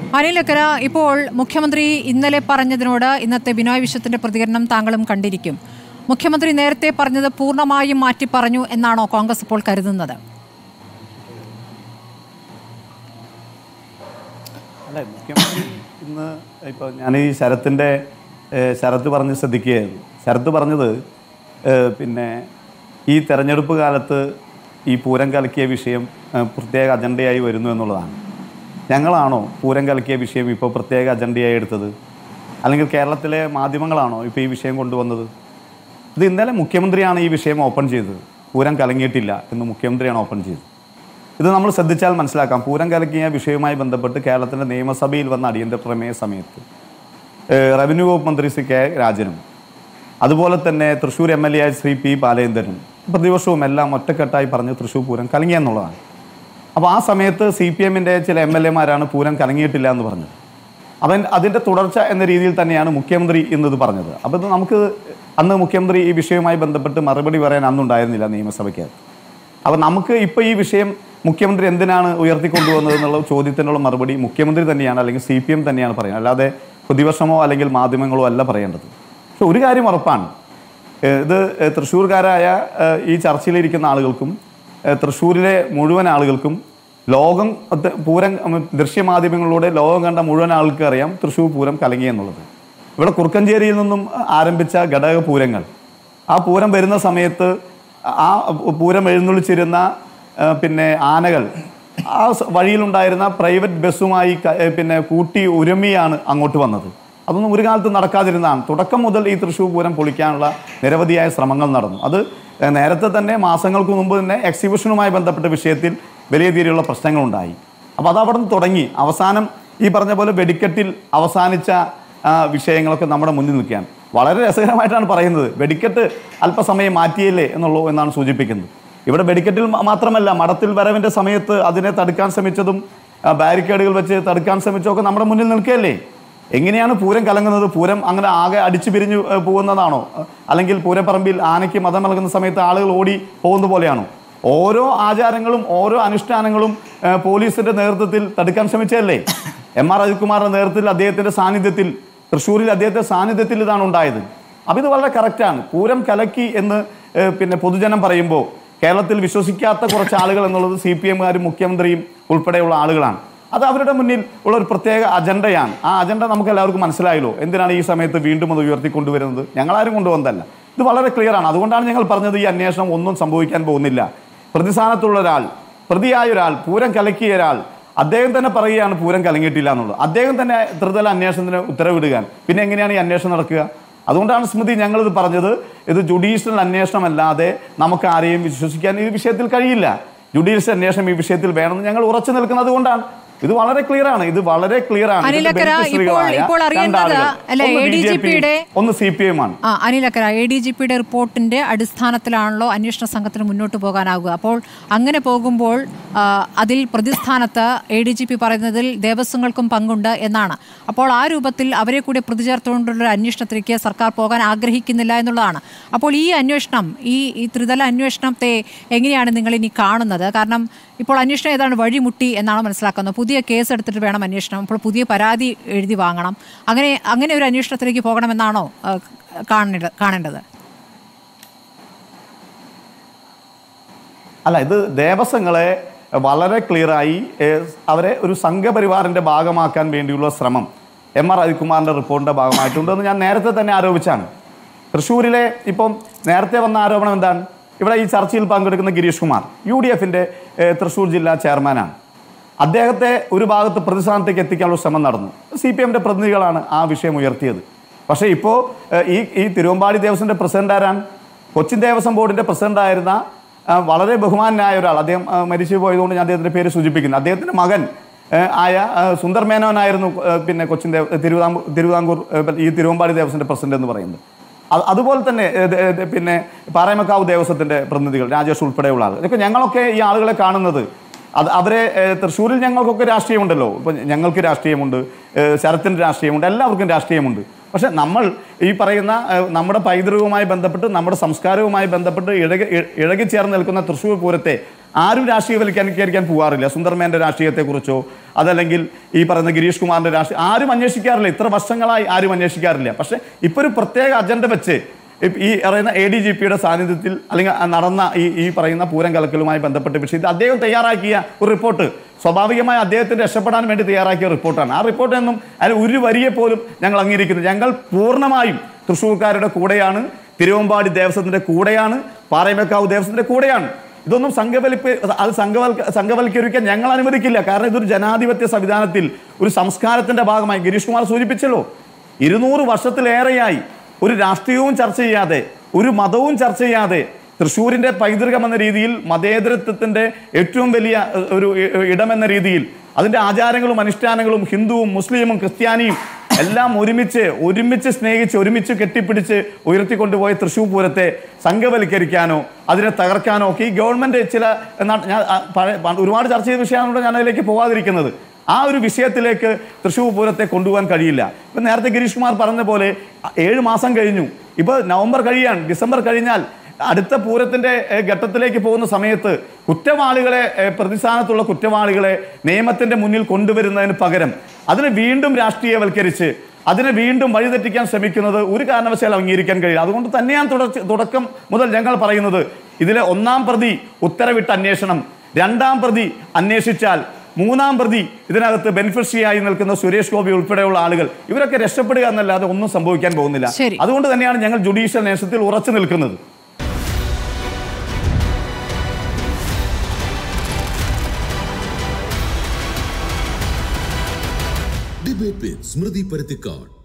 അനിലക്കര ഇപ്പോൾ മുഖ്യമന്ത്രി ഇന്നലെ പറഞ്ഞതിനോട് ഇന്നത്തെ ബിനോയ് വിശ്വത്തിന്റെ പ്രതികരണം താങ്കളും കണ്ടിരിക്കും മുഖ്യമന്ത്രി നേരത്തെ പറഞ്ഞത് പൂർണ്ണമായും മാറ്റി പറഞ്ഞു എന്നാണോ കോൺഗ്രസ് ഇപ്പോൾ കരുതുന്നത് അല്ല മുഖ്യമന്ത്രി ഇന്ന് ഇപ്പോൾ ഞാൻ ഈ ശരത്തിൻ്റെ ഏഹ്, ശരത്ത് പറഞ്ഞ് ശ്രദ്ധിക്കുകയായിരുന്നു ശരത്ത് പറഞ്ഞത് ഏഹ്, പിന്നെ ഈ തെരഞ്ഞെടുപ്പ് കാലത്ത് ഈ പൂരം കലക്കിയ വിഷയം ഏഹ്, പ്രത്യേക അജണ്ടയായി വരുന്നു എന്നുള്ളതാണ് ഞങ്ങളാണോ പൂരം കലക്കിയ വിഷയം ഇപ്പോൾ പ്രത്യേക അജണ്ടയായി എടുത്തത് അല്ലെങ്കിൽ കേരളത്തിലെ മാധ്യമങ്ങളാണോ ഇപ്പോൾ ഈ വിഷയം കൊണ്ടുവന്നത് ഇത് ഇന്നലെ മുഖ്യമന്ത്രിയാണ് ഈ വിഷയം ഓപ്പൺ ചെയ്തത് പൂരം കലങ്ങിയിട്ടില്ല എന്ന് മുഖ്യമന്ത്രിയാണ് ഓപ്പൺ ചെയ്തത് ഇത് നമ്മൾ ശ്രദ്ധിച്ചാൽ മനസ്സിലാക്കാം പൂരം കലക്കിയ വിഷയവുമായി ബന്ധപ്പെട്ട് കേരളത്തിൻ്റെ നിയമസഭയിൽ വന്ന അടിയന്തര പ്രമേയ സമയത്ത് ഏഹ് റവന്യൂ വകുപ്പ് മന്ത്രി ശ്രീ കെ രാജനും അതുപോലെ തന്നെ തൃശ്ശൂർ എം എൽ എ ആയ ശ്രീ പി ബാലേന്ദ്രനും പ്രതിപക്ഷവും എല്ലാം ഒറ്റക്കെട്ടായി പറഞ്ഞ് തൃശ്ശൂർ പൂരം കലങ്ങി എന്നുള്ളതാണ് അപ്പോൾ ആ സമയത്ത് സി പി എമ്മിൻ്റെ ചില എം എൽ എമാരാണ് പൂരം കലങ്ങിയിട്ടില്ല എന്ന് പറഞ്ഞത് അവൻ അതിൻ്റെ തുടർച്ച എന്ന രീതിയിൽ തന്നെയാണ് മുഖ്യമന്ത്രി ഇന്നത് പറഞ്ഞത് അപ്പോൾ ഇത് നമുക്ക് അന്ന് മുഖ്യമന്ത്രി ഈ വിഷയവുമായി ബന്ധപ്പെട്ട് മറുപടി പറയാൻ അന്നുണ്ടായിരുന്നില്ല നിയമസഭയ്ക്കകത്ത് അപ്പോൾ നമുക്ക് ഇപ്പോൾ ഈ വിഷയം മുഖ്യമന്ത്രി എന്തിനാണ് ഉയർത്തിക്കൊണ്ടുവന്നത് എന്നുള്ള ചോദ്യത്തിനുള്ള മറുപടി മുഖ്യമന്ത്രി തന്നെയാണ് അല്ലെങ്കിൽ സി പി എം തന്നെയാണ് പറയുന്നത് അല്ലാതെ പ്രതിപക്ഷമോ അല്ലെങ്കിൽ മാധ്യമങ്ങളോ അല്ല പറയേണ്ടത് പക്ഷെ ഒരു കാര്യം ഉറപ്പാണ് ഏഹ് ഇത് ഏഹ് തൃശ്ശൂർക്കാരായ ഏഹ് ഈ ചർച്ചയിലിരിക്കുന്ന ആളുകൾക്കും ഏഹ് തൃശ്ശൂരിലെ മുഴുവൻ ആളുകൾക്കും ലോകം അത് പൂരം ഉം, ദൃശ്യമാധ്യമങ്ങളിലൂടെ ലോകം കണ്ട മുഴുവൻ ആൾക്ക് അറിയാം തൃശ്ശൂർ പൂരം കലങ്ങി എന്നുള്ളത് ഇവിടെ കുറുക്കഞ്ചേരിയിൽ നിന്നും ആരംഭിച്ച ഘടക പൂരങ്ങൾ ആ പൂരം വരുന്ന സമയത്ത് ആ പൂരം എഴുന്നള്ളിച്ചിരുന്ന ആ, പിന്നെ ആനകൾ ആ സ- വഴിയിലുണ്ടായിരുന്ന പ്രൈവറ്റ് ബസ്സുമായി ക- ഏ, പിന്നെ കൂട്ടി ഉരമിയാണ് അങ്ങോട്ട് വന്നത് അതൊന്നും ഒരു കാലത്ത് നടക്കാതിരുന്നതാണ് തുടക്കം മുതൽ ഈ തൃശ്ശൂർ പൂരം പൊളിക്കാനുള്ള നിരവധിയായ ശ്രമങ്ങൾ നടന്നു അത് ഏ, നേരത്തെ തന്നെ മാസങ്ങൾക്ക് മുമ്പ് തന്നെ എക്സിബിഷനുമായി ബന്ധപ്പെട്ട വിഷയത്തിൽ വലിയ രീതിയിലുള്ള പ്രശ്നങ്ങളുണ്ടായി അപ്പോൾ അത് അവിടെ നിന്ന് തുടങ്ങി അവസാനം ഈ പറഞ്ഞ പോലെ വെടിക്കെട്ടിൽ അവസാനിച്ച ആ, വിഷയങ്ങളൊക്കെ നമ്മുടെ മുന്നിൽ നിൽക്കുകയാണ് വളരെ രസകരമായിട്ടാണ് പറയുന്നത് വെടിക്കെട്ട് അല്പസമയം മാറ്റിയല്ലേ എന്നുള്ളൂ എന്നാണ് സൂചിപ്പിക്കുന്നത് ഇവിടെ വെടിക്കെട്ടിൽ മ- മാത്രമല്ല മടത്തിൽ വരവിൻ്റെ സമയത്ത് അതിനെ തടുക്കാൻ ശ്രമിച്ചതും ആ, ബാരിക്കേഡുകൾ വെച്ച് തടുക്കാൻ ശ്രമിച്ചതൊക്കെ നമ്മുടെ മുന്നിൽ നിൽക്കുകയല്ലേ എങ്ങനെയാണ് പൂരം കലങ്ങുന്നത് പൂരം അങ്ങനെ ആകെ അടിച്ചു പിരിഞ്ഞു ഏ, പോകുന്നതാണോ അല്ലെങ്കിൽ പൂരപ്പറമ്പിൽ ആനയ്ക്ക് മതം നൽകുന്ന സമയത്ത് ആളുകൾ ഓടി പോകുന്ന പോലെയാണോ ഓരോ ആചാരങ്ങളും ഓരോ അനുഷ്ഠാനങ്ങളും ഏ, പോലീസിന്റെ നേതൃത്വത്തിൽ തടുക്കാൻ ശ്രമിച്ചതല്ലേ എം ആർ അജിത്കുമാറിന്റെ നേതൃത്വത്തിൽ അദ്ദേഹത്തിന്റെ സാന്നിധ്യത്തിൽ തൃശ്ശൂരിൽ അദ്ദേഹത്തിന്റെ സാന്നിധ്യത്തിൽ ഇതാണ് ഉണ്ടായത് അപ്പം ഇത് വളരെ കറക്റ്റാണ് പൂരം കലക്കി എന്ന് ഏ, പിന്നെ പൊതുജനം പറയുമ്പോൾ കേരളത്തിൽ വിശ്വസിക്കാത്ത കുറച്ച് ആളുകൾ എന്നുള്ളത് സി പി എമ്മുകാരും മുഖ്യമന്ത്രിയും ഉൾപ്പെടെയുള്ള ആളുകളാണ് അത് അവരുടെ മുന്നിൽ ഉള്ള ഒരു പ്രത്യേക അജണ്ടയാണ് ആ അജണ്ട നമുക്ക് എല്ലാവർക്കും മനസ്സിലായല്ലോ എന്തിനാണ് ഈ സമയത്ത് വീണ്ടും അത് ഉയർത്തിക്കൊണ്ടുവരുന്നത് ഞങ്ങളാരും കൊണ്ടുവന്നതല്ല ഇത് വളരെ ക്ലിയർ ആണ് അതുകൊണ്ടാണ് ഞങ്ങൾ പറഞ്ഞത് ഈ അന്വേഷണം ഒന്നും സംഭവിക്കാൻ പോകുന്നില്ല പ്രതിസ്ഥാനത്തുള്ള ഒരാൾ പ്രതിയായ ഒരാൾ പൂരം കലക്കിയ ഒരാൾ അദ്ദേഹം തന്നെ പറയുകയാണ് പൂരം കലങ്ങിയിട്ടില്ല എന്നുള്ളത് അദ്ദേഹം തന്നെ ത്രിതല അന്വേഷണത്തിന് ഉത്തരവിടുക പിന്നെ എങ്ങനെയാണ് ഈ അന്വേഷണം നടക്കുക അതുകൊണ്ടാണ് സ്മൃതി ഞങ്ങളിത് പറഞ്ഞത് ഇത് ജുഡീഷ്യൽ അന്വേഷണമല്ലാതെ നമുക്ക് ആരെയും വിശ്വസിക്കാൻ ഈ വിഷയത്തിൽ കഴിയില്ല ജുഡീഷ്യൽ അന്വേഷണം ഈ വിഷയത്തിൽ വേണമെന്ന് ഞങ്ങൾ ഉറച്ചു നിൽക്കുന്നത് കൊണ്ടാണ് ഇത് വളരെ ക്ലിയർ ആണ് ഇത് വളരെ ക്ലിയർ ആണ് ഇതിന്റെ അനിലക്കര, ബെനിഫിഷ്യറികളായ ഇപ്പോൾ- ഇപ്പോൾ അറിയേണ്ടത് രണ്ടാളുകൾ. അല്ല, ഒന്ന് ADGP BJP, യുടെ ഒന്ന് സി പി എം ആണ് ആ അനിലക്കര എ ഡി ജി പിയുടെ റിപ്പോർട്ടിന്റെ അടിസ്ഥാനത്തിലാണല്ലോ അന്വേഷണ സംഘത്തിന് മുന്നോട്ട് പോകാനാവുക അപ്പോൾ അങ്ങനെ പോകുമ്പോൾ ആ, അതിൽ പ്രതിസ്ഥാനത്ത് എ ഡി ജി പി പറയുന്നതിൽ ദേവസ്വങ്ങൾക്കും പങ്കുണ്ട് എന്നാണ് അപ്പോൾ ആ രൂപത്തിൽ അവരെ കൂടി പ്രതിചേർത്തുകൊണ്ടുള്ള ഒരു അന്വേഷണത്തിലേക്ക് സർക്കാർ പോകാൻ ആഗ്രഹിക്കുന്നില്ല എന്നുള്ളതാണ് അപ്പോൾ ഈ അന്വേഷണം ഈ ഈ ത്രിതല അന്വേഷണത്തെ എങ്ങനെയാണ് നിങ്ങൾ ഇനി കാണുന്നത് കാരണം ഇപ്പോൾ അന്വേഷണം ഏതാണ് വഴിമുട്ടി എന്നാണ് മനസ്സിലാക്കുന്നത് പുതിയ കേസ് എടുത്തിട്ട് വേണം അന്വേഷണം അപ്പോൾ പുതിയ പരാതി എഴുതി വാങ്ങണം അങ്ങനെ അങ്ങനെ ഒരു അന്വേഷണത്തിലേക്ക് പോകണമെന്നാണോ ആ, കാണേണ്ടത് കാണേണ്ടത് അല്ല ഇത് ദേവസ്വങ്ങളെ വളരെ ക്ലിയറായി ഏഹ്, അവരെ ഒരു സംഘപരിവാറിന്റെ ഭാഗമാക്കാൻ വേണ്ടിയുള്ള ശ്രമം എം ആർ രവികുമാറിന്റെ റിപ്പോർട്ടിന്റെ ഭാഗമായിട്ടുണ്ടെന്ന് ഞാൻ നേരത്തെ തന്നെ ആരോപിച്ചാണ് തൃശ്ശൂരിലെ ഇപ്പം നേരത്തെ വന്ന ആരോപണം എന്താണ് ഇവിടെ ഈ ചർച്ചയിൽ പങ്കെടുക്കുന്ന ഗിരീഷ് കുമാർ യു ഡി എഫിന്റെ തൃശ്ശൂർ ജില്ലാ ചെയർമാനാണ് അദ്ദേഹത്തെ ഒരു ഭാഗത്ത് പ്രതിസ്ഥാനത്തേക്ക് എത്തിക്കാനുള്ള ശ്രമം നടന്നു സി പി എമ്മിന്റെ പ്രതിനിധികളാണ് ആ വിഷയം ഉയർത്തിയത് പക്ഷേ ഇപ്പോൾ ഈ ഈ തിരുവമ്പാടി ദേവസ്വന്റെ പ്രസിഡന്റ് ആരാണ് കൊച്ചിൻ ദേവസ്വം ബോർഡിന്റെ പ്രസിഡന്റ് ആയിരുന്ന ആ, വളരെ ബഹുമാനായ ഒരാൾ അദ്ദേഹം ആ, മരിച്ചു പോയതുകൊണ്ട് ഞാൻ അദ്ദേഹത്തിന്റെ പേര് സൂചിപ്പിക്കുന്നു അദ്ദേഹത്തിന്റെ മകൻ ആ, ആയ ആ, സുന്ദർ മേനോനായിരുന്നു ആ, പിന്നെ കൊച്ചിൻ ദേവ തിരുവിതാംകൂർ തിരുവിതാംകൂർ ആ, ഈ തിരുവമ്പാടി ദേവസ്വന്റെ പ്രസിഡന്റ് എന്ന് പറയുന്നത് അത് അതുപോലെ തന്നെ ഏ, ദേ, ദേ, പിന്നെ പാറയമക്കാവ് ദേവസ്വത്തിന്റെ പ്രതിനിധികൾ രാജേഷ് ഉൾപ്പെടെയുള്ള ആളുകൾ ഇതൊക്കെ ഞങ്ങളൊക്കെ ഈ ആളുകളെ കാണുന്നത് അത് അവരെ ഏ, തൃശ്ശൂരിൽ ഞങ്ങൾക്കൊക്കെ രാഷ്ട്രീയമുണ്ടല്ലോ ഇപ്പം ഞങ്ങൾക്ക് രാഷ്ട്രീയമുണ്ട് ഏ, ശരത്തിന് രാഷ്ട്രീയമുണ്ട് എല്ലാവർക്കും രാഷ്ട്രീയമുണ്ട് പക്ഷെ നമ്മൾ ഈ പറയുന്ന ഏ, നമ്മുടെ പൈതൃകവുമായി ബന്ധപ്പെട്ട് നമ്മുടെ സംസ്കാരവുമായി ബന്ധപ്പെട്ട് ഇഴകി ഇ- ഇഴകിച്ചേർന്ന് നിൽക്കുന്ന തൃശ്ശൂർ പൂരത്തെ ആരും രാഷ്ട്രീയവൽക്കരിക്കാൻ പോകാറില്ല സുന്ദർമേൻ്റെ രാഷ്ട്രീയത്തെക്കുറിച്ചോ അതല്ലെങ്കിൽ ഈ പറയുന്ന ഗിരീഷ് കുമാറിൻ്റെ രാഷ്ട്രീയം ആരും അന്വേഷിക്കാറില്ല ഇത്ര വർഷങ്ങളായി ആരും അന്വേഷിക്കാറില്ല പക്ഷേ ഇപ്പോൾ ഒരു പ്രത്യേക അജണ്ട വെച്ച് ഇപ്പ- ഈ പറയുന്ന എ ഡി ജി പിയുടെ സാന്നിധ്യത്തിൽ അല്ലെങ്കിൽ ആ നടന്ന ഈ ഈ പറയുന്ന പൂരം കലക്കലുമായി ബന്ധപ്പെട്ട വിഷയത്തിൽ അദ്ദേഹം തയ്യാറാക്കിയ ഒരു റിപ്പോർട്ട് സ്വാഭാവികമായി അദ്ദേഹത്തിന് രക്ഷപ്പെടാൻ വേണ്ടി തയ്യാറാക്കിയ റിപ്പോർട്ടാണ് ആ റിപ്പോർട്ടൊന്നും അതിൽ ഒരു വരിയെ പോലും ഞങ്ങൾ അംഗീകരിക്കുന്നു ഞങ്ങൾ പൂർണ്ണമായും തൃശ്ശൂർക്കാരുടെ കൂടെയാണ് തിരുവമ്പാടി ദേവസ്വത്തിന്റെ കൂടെയാണ് പാറയമേക്കാവ് ദേവസ്വത്തിന്റെ കൂടെയാണ് ഇതൊന്നും സംഘവലിപ്പ് അത് സംഘവൽക്ക സംഘവൽക്കരിക്കാൻ ഞങ്ങൾ അനുവദിക്കില്ല കാരണം ഇതൊരു ജനാധിപത്യ സംവിധാനത്തിൽ ഒരു സംസ്കാരത്തിന്റെ ഭാഗമായി ഗിരീഷ് കുമാർ സൂചിപ്പിച്ചല്ലോ ഇരുന്നൂറ് വർഷത്തിലേറെയായി ഒരു രാഷ്ട്രീയവും ചർച്ച ചെയ്യാതെ ഒരു മതവും ചർച്ച ചെയ്യാതെ തൃശ്ശൂരിന്റെ പൈതൃകം എന്ന രീതിയിൽ മതേതരത്വത്തിന്റെ ഏറ്റവും വലിയ ഏഹ്, ഒരു ഇ- ഇടമെന്ന രീതിയിൽ അതിന്റെ ആചാരങ്ങളും അനുഷ്ഠാനങ്ങളും ഹിന്ദുവും മുസ്ലിമും ക്രിസ്ത്യാനിയും എല്ലാം ഒരുമിച്ച് ഒരുമിച്ച് സ്നേഹിച്ച് ഒരുമിച്ച് കെട്ടിപ്പിടിച്ച് ഉയർത്തിക്കൊണ്ടുപോയ തൃശ്ശൂർ പൂരത്തെ സംഘവൽക്കരിക്കാനോ അതിനെ തകർക്കാനോ ഒക്കെ ഈ ഗവൺമെന്റ് ചില എന്നാ- ഞാൻ ആ, പഴയ പണ്ട് ഒരുപാട് ചർച്ച ചെയ്ത വിഷയമാണല്ലോ ഞാൻ അതിലേക്ക് പോകാതിരിക്കുന്നത് ആ ഒരു വിഷയത്തിലേക്ക് തൃശ്ശൂർ പൂരത്തെ കൊണ്ടുപോകാൻ കഴിയില്ല ഇപ്പം നേരത്തെ ഗിരീഷ് കുമാർ പറഞ്ഞ പോലെ അ- ഏഴ് മാസം കഴിഞ്ഞു ഇപ്പോൾ നവംബർ കഴിയാണ് ഡിസംബർ കഴിഞ്ഞാൽ അടുത്ത പൂരത്തിന്റെ ഏഹ്, ഘട്ടത്തിലേക്ക് പോകുന്ന സമയത്ത് കുറ്റവാളികളെ ഏഹ്, പ്രതിസ്ഥാനത്തുള്ള കുറ്റവാളികളെ നിയമത്തിന്റെ മുന്നിൽ കൊണ്ടുവരുന്നതിന് പകരം അതിനെ വീണ്ടും രാഷ്ട്രീയവൽക്കരിച്ച് അതിനെ വീണ്ടും വഴിതെറ്റിക്കാൻ ശ്രമിക്കുന്നത് ഒരു കാരണവശാലും അംഗീകരിക്കാൻ കഴിയില്ല അതുകൊണ്ട് തന്നെയാണ് തുടർച്ച തുടക്കം മുതൽ ഞങ്ങൾ പറയുന്നത് ഇതിലെ ഒന്നാം പ്രതി ഉത്തരവിട്ട അന്വേഷണം രണ്ടാം പ്രതി അന്വേഷിച്ചാൽ മൂന്നാം പ്രതി ഇതിനകത്ത് ബെനിഫിഷ്യറിയായി നിൽക്കുന്ന സുരേഷ് ഗോപി ഉൾപ്പെടെയുള്ള ആളുകൾ ഇവരൊക്കെ രക്ഷപ്പെടുക എന്നല്ലാതെ ഒന്നും സംഭവിക്കാൻ പോകുന്നില്ല ശരി. അതുകൊണ്ട് തന്നെയാണ് ഞങ്ങൾ ജുഡീഷ്യൽ നേഷത്തിൽ ഉറച്ചു നിൽക്കുന്നത് ഡിബേറ്റ് വിത്ത് സ്മൃതി പരുത്തിക്കാട്